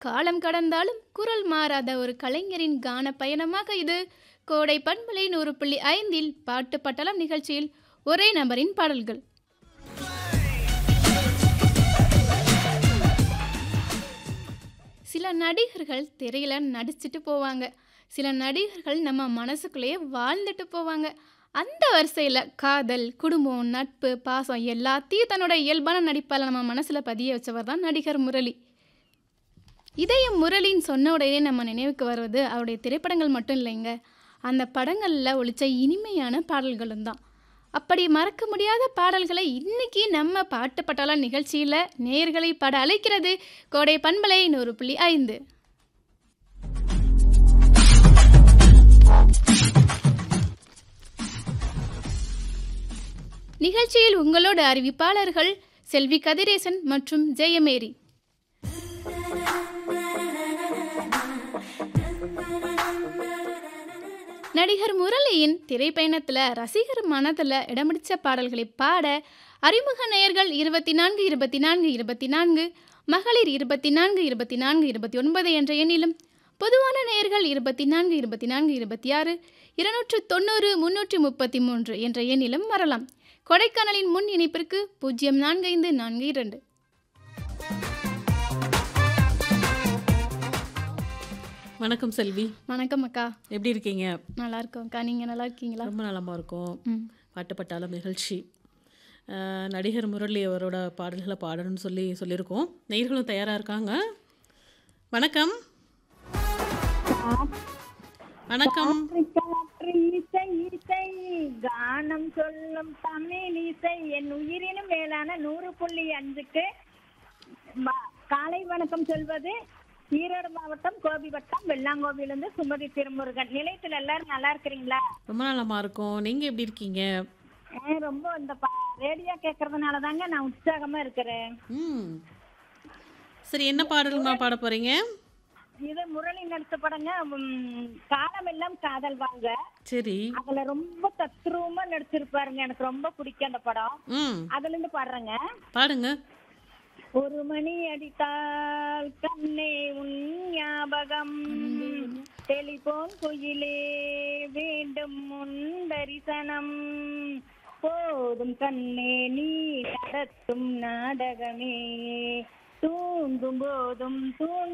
காலம் கடந்தாலும் குரல் மாறாத ஒரு கலைஞரின் கான பயணமாக இது கோடை பண்பலை நூறு புள்ளி ஐந்தில் பாட்டு பட்டலம் நிகழ்ச்சியில் ஒரே நபரின் பாடல்கள் சில நடிகர்கள் திரையில நடிச்சிட்டு போவாங்க சில நடிகர்கள் நம்ம மனசுக்குள்ளேயே வாழ்ந்துட்டு போவாங்க அந்த வரிசையில் காதல் குடும்பம் நட்பு பாசம் எல்லாத்தையும் தன்னோட இயல்பான நடிப்பால் நம்ம மனசில் பதிய வச்சவர் தான் நடிகர் முரளி இதயம் முரளின்னு சொன்ன உடனே நம்ம நினைவுக்கு வருவது அவருடைய திரைப்படங்கள் மட்டும் இல்லைங்க அந்த படங்களில் ஒழிச்ச இனிமையான பாடல்களும் தான் அப்படி மறக்க முடியாத பாடல்களை இன்னைக்கு நம்ம பாட்டு பட்டாள நிகழ்ச்சியில் நேர்களை பாட அழைக்கிறது கோடை பண்பலை நூறு புள்ளி ஐந்து நிகழ்ச்சியில் உங்களோட அறிவிப்பாளர்கள் செல்வி கதிரேசன் மற்றும் ஜெயமேரி நடிகர் முரளியின் திரைப்பயணத்தில் ரசிகர் மனதில் இடம்பிடிச்ச பாடல்களை பாட அறிமுக நேயர்கள் இருபத்தி நான்கு இருபத்தி நான்கு இருபத்தி நான்கு மகளிர் இருபத்தி நான்கு இருபத்தி நான்கு இருபத்தி ஒன்பது என்ற எண்ணிலும் பொதுவான நேயர்கள் இருபத்தி நான்கு இருபத்தி நான்கு இருபத்தி ஆறு இருநூற்று தொண்ணூறு முன்னூற்றி முப்பத்தி மூன்று என்ற எண்ணிலும் வரலாம் கொடைக்கானலின் முன் இணைப்பிற்கு பூஜ்ஜியம் நான்கு ஐந்து நான்கு இரண்டு வணக்கம் செல்வி வணக்கம் அக்கா எப்படி இருக்கீங்க நல்லா இருக்கோம் அக்கா நீங்கள் நல்லா இருக்கீங்களா ரொம்ப நலமாக இருக்கும் ம் பாட்டு பட்டாளம் நிகழ்ச்சி அஹ், நடிகர் முரளி அவரோட பாடல்களை பாடணும்னு சொல்லி சொல்லியிருக்கோம் நேயர்களும் தயாராக இருக்காங்க வணக்கம் காற்று வணக்கம் காற்று இசை இசை கானம் சொல்லும் தமிழ் இசை என் உயிரினும் மேலான நூறு புள்ளி அஞ்சுக்கு ம- காலை வணக்கம் சொல்வது ஈரோடு மாவட்டம் கோபி வட்டம் வெள்ளாங்கோவிலிருந்து சுமதி திருமுருகன் நிலையத்தில் எல்லாரும் நல்லா இருக்கிறீங்களா ரொம்ப நலமாக இருக்கும் நீங்கள் எப்படி இருக்கீங்க ஆ, ரொம்ப இந்த ரேடியோ கேட்கறதுனால தாங்க நான் உற்சாகமா இருக்கிறேன் ம் சரி என்ன பாடல்மா பாட போகிறீங்க இது முரளி நடித்த படங்க ம், காலமெல்லாம் காதல் வாங்க சரி அதுல ரொம்ப தத்ரூபமா நடிச்சிருப்பாருங்க எனக்கு ரொம்ப பிடிக்கும் அந்த படம் ம் அதுல இருந்து பாடுறேங்க பாடுங்க ஒரு மணி அடித்தால் கண்ணே உன் ஞாபகம் டெலிபோன் குயிலே வேண்டும் உன் தரிசனம் போதும் கண்ணே நீ நடத்தும் நாடகமே தூங்கும் போதும் தூங்க